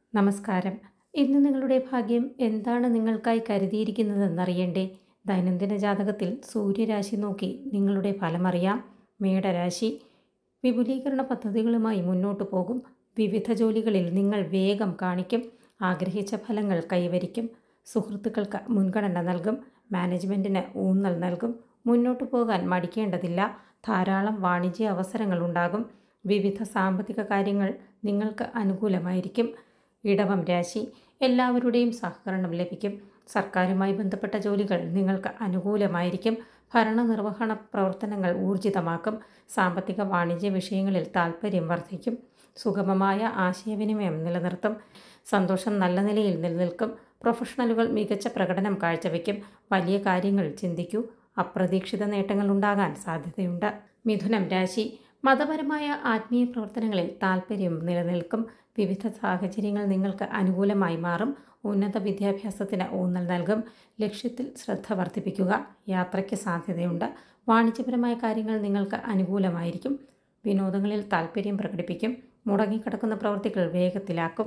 നമസ്കാരം ഇന്ന് നിങ്ങളുടെ ഭാഗ്യം എന്താണ് നിങ്ങൾക്കായി കരുതിയിരിക്കുന്നതെന്നറിയണ്ടേ ദൈനംദിന ജാതകത്തിൽ സൂര്യരാശി നോക്കി നിങ്ങളുടെ ഫലമറിയാം മേടരാശി വിപുലീകരണ പദ്ധതികളുമായി മുന്നോട്ടു പോകും വിവിധ ജോലികളിൽ നിങ്ങൾ വേഗം കാണിക്കും ആഗ്രഹിച്ച ഫലങ്ങൾ കൈവരിക്കും സുഹൃത്തുക്കൾക്ക് മുൻഗണന നൽകും മാനേജ്മെൻറ്റിന് ഊന്നൽ നൽകും മുന്നോട്ടു പോകാൻ മടിക്കേണ്ടതില്ല ധാരാളം വാണിജ്യ അവസരങ്ങൾ ഉണ്ടാകും വിവിധ സാമ്പത്തിക കാര്യങ്ങൾ നിങ്ങൾക്ക് അനുകൂലമായിരിക്കും ഇടവം രാശി എല്ലാവരുടെയും സഹകരണം ലഭിക്കും സർക്കാരുമായി ബന്ധപ്പെട്ട ജോലികൾ നിങ്ങൾക്ക് അനുകൂലമായിരിക്കും ഭരണനിർവഹണ പ്രവർത്തനങ്ങൾ ഊർജിതമാക്കും സാമ്പത്തിക വാണിജ്യ വിഷയങ്ങളിൽ താൽപ്പര്യം വർദ്ധിക്കും സുഗമമായ ആശയവിനിമയം നിലനിർത്തും സന്തോഷം നല്ല നിലയിൽ നിലനിൽക്കും പ്രൊഫഷണലുകൾ മികച്ച പ്രകടനം കാഴ്ചവെക്കും വലിയ കാര്യങ്ങൾ ചിന്തിക്കൂ അപ്രതീക്ഷിത നേട്ടങ്ങൾ ഉണ്ടാകാൻ സാധ്യതയുണ്ട് മിഥുനം രാശി മതപരമായ ആത്മീയ പ്രവർത്തനങ്ങളിൽ താൽപ്പര്യം നിലനിൽക്കും വിവിധ സാഹചര്യങ്ങൾ നിങ്ങൾക്ക് അനുകൂലമായി മാറും ഉന്നത വിദ്യാഭ്യാസത്തിന് ഊന്നൽ നൽകും ലക്ഷ്യത്തിൽ ശ്രദ്ധ വർദ്ധിപ്പിക്കുക യാത്രയ്ക്ക് സാധ്യതയുണ്ട് വാണിജ്യപരമായ കാര്യങ്ങൾ നിങ്ങൾക്ക് അനുകൂലമായിരിക്കും വിനോദങ്ങളിൽ താൽപ്പര്യം പ്രകടിപ്പിക്കും മുടങ്ങിക്കിടക്കുന്ന പ്രവൃത്തികൾ വേഗത്തിലാക്കും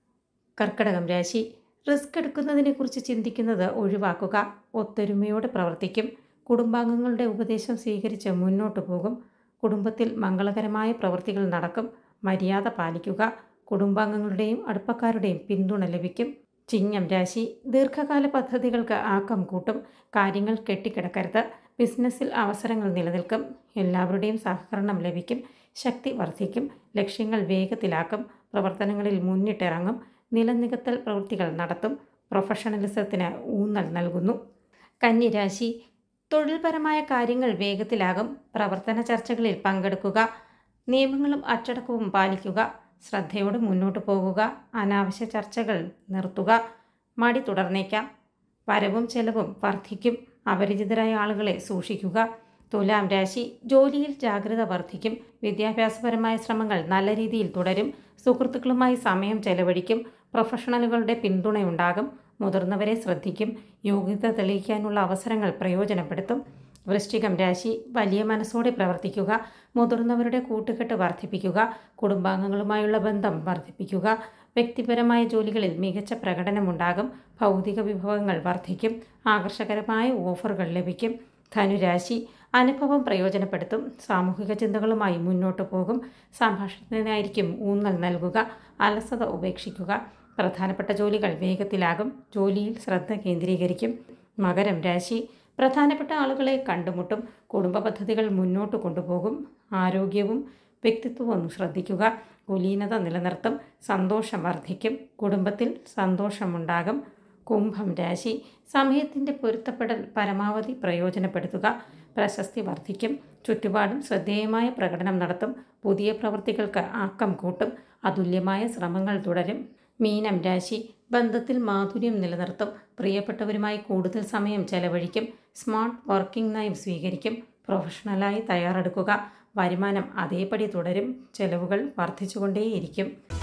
കർക്കടകം രാശി റിസ്ക് എടുക്കുന്നതിനെക്കുറിച്ച് ചിന്തിക്കുന്നത് ഒഴിവാക്കുക ഒത്തൊരുമയോടെ പ്രവർത്തിക്കും കുടുംബാംഗങ്ങളുടെ ഉപദേശം സ്വീകരിച്ച് മുന്നോട്ടു പോകും കുടുംബത്തിൽ മംഗളകരമായ പ്രവൃത്തികൾ നടക്കും മര്യാദ പാലിക്കുക കുടുംബാംഗങ്ങളുടെയും അടുപ്പക്കാരുടെയും പിന്തുണ ലഭിക്കും ചിങ്ങം രാശി ദീർഘകാല പദ്ധതികൾക്ക് ആക്കം കൂട്ടും കാര്യങ്ങൾ കെട്ടിക്കിടക്കരുത് ബിസിനസ്സിൽ അവസരങ്ങൾ നിലനിൽക്കും എല്ലാവരുടെയും സഹകരണം ലഭിക്കും ശക്തി വർദ്ധിക്കും ലക്ഷ്യങ്ങൾ വേഗത്തിലാക്കും പ്രവർത്തനങ്ങളിൽ മുന്നിട്ടിറങ്ങും നിലനികത്തൽ പ്രവൃത്തികൾ നടത്തും പ്രൊഫഷണലിസത്തിന് ഊന്നൽ നൽകുന്നു കന്നിരാശി തൊഴിൽപരമായ കാര്യങ്ങൾ വേഗത്തിലാകും പ്രവർത്തന ചർച്ചകളിൽ പങ്കെടുക്കുക നിയമങ്ങളും അച്ചടക്കവും പാലിക്കുക ശ്രദ്ധയോടെ മുന്നോട്ട് പോകുക അനാവശ്യ ചർച്ചകൾ നിർത്തുക മടി തുടർന്നേക്കാം വരവും ചെലവും വർദ്ധിക്കും അപരിചിതരായ ആളുകളെ സൂക്ഷിക്കുക തുലാം രാശി ജോലിയിൽ ജാഗ്രത വർദ്ധിക്കും വിദ്യാഭ്യാസപരമായ ശ്രമങ്ങൾ നല്ല രീതിയിൽ തുടരും സുഹൃത്തുക്കളുമായി സമയം ചെലവഴിക്കും പ്രൊഫഷണലുകളുടെ പിന്തുണയുണ്ടാകും മുതിർന്നവരെ ശ്രദ്ധിക്കും യോഗ്യത തെളിയിക്കാനുള്ള അവസരങ്ങൾ പ്രയോജനപ്പെടുത്തും വൃശ്ചികം രാശി വലിയ മനസ്സോടെ പ്രവർത്തിക്കുക മുതിർന്നവരുടെ കൂട്ടുകെട്ട് വർദ്ധിപ്പിക്കുക കുടുംബാംഗങ്ങളുമായുള്ള ബന്ധം വർദ്ധിപ്പിക്കുക വ്യക്തിപരമായ ജോലികളിൽ മികച്ച പ്രകടനമുണ്ടാകും ഭൗതിക വിഭവങ്ങൾ വർദ്ധിക്കും ആകർഷകരമായ ഓഫറുകൾ ലഭിക്കും ധനുരാശി അനുഭവം പ്രയോജനപ്പെടുത്തും സാമൂഹിക ചിന്തകളുമായി മുന്നോട്ടു പോകും സംഭാഷണത്തിനായിരിക്കും ഊന്നൽ നൽകുക അലസത ഉപേക്ഷിക്കുക പ്രധാനപ്പെട്ട ജോലികൾ വേഗത്തിലാകും ജോലിയിൽ ശ്രദ്ധ കേന്ദ്രീകരിക്കും മകരം രാശി പ്രധാനപ്പെട്ട ആളുകളെ കണ്ടുമുട്ടും കുടുംബ പദ്ധതികൾ മുന്നോട്ട് കൊണ്ടുപോകും ആരോഗ്യവും വ്യക്തിത്വവും ശ്രദ്ധിക്കുക കുലീനത നിലനിർത്തും സന്തോഷം വർദ്ധിക്കും കുടുംബത്തിൽ സന്തോഷമുണ്ടാകും കുംഭം രാശി സമയത്തിൻ്റെ പൊരുത്തപ്പെടൽ പരമാവധി പ്രയോജനപ്പെടുത്തുക പ്രശസ്തി വർദ്ധിക്കും ചുറ്റുപാടും ശ്രദ്ധേയമായ പ്രകടനം നടത്തും പുതിയ പ്രവൃത്തികൾക്ക് ആക്കം കൂട്ടും അതുല്യമായ ശ്രമങ്ങൾ തുടരും മീനം രാശി ബന്ധത്തിൽ മാധുര്യം നിലനിർത്തും പ്രിയപ്പെട്ടവരുമായി കൂടുതൽ സമയം ചെലവഴിക്കും സ്മാർട്ട് വർക്കിംഗ് നയം സ്വീകരിക്കും പ്രൊഫഷണലായി തയ്യാറെടുക്കുക വരുമാനം അതേപടി തുടരും ചെലവുകൾ വർദ്ധിച്ചുകൊണ്ടേയിരിക്കും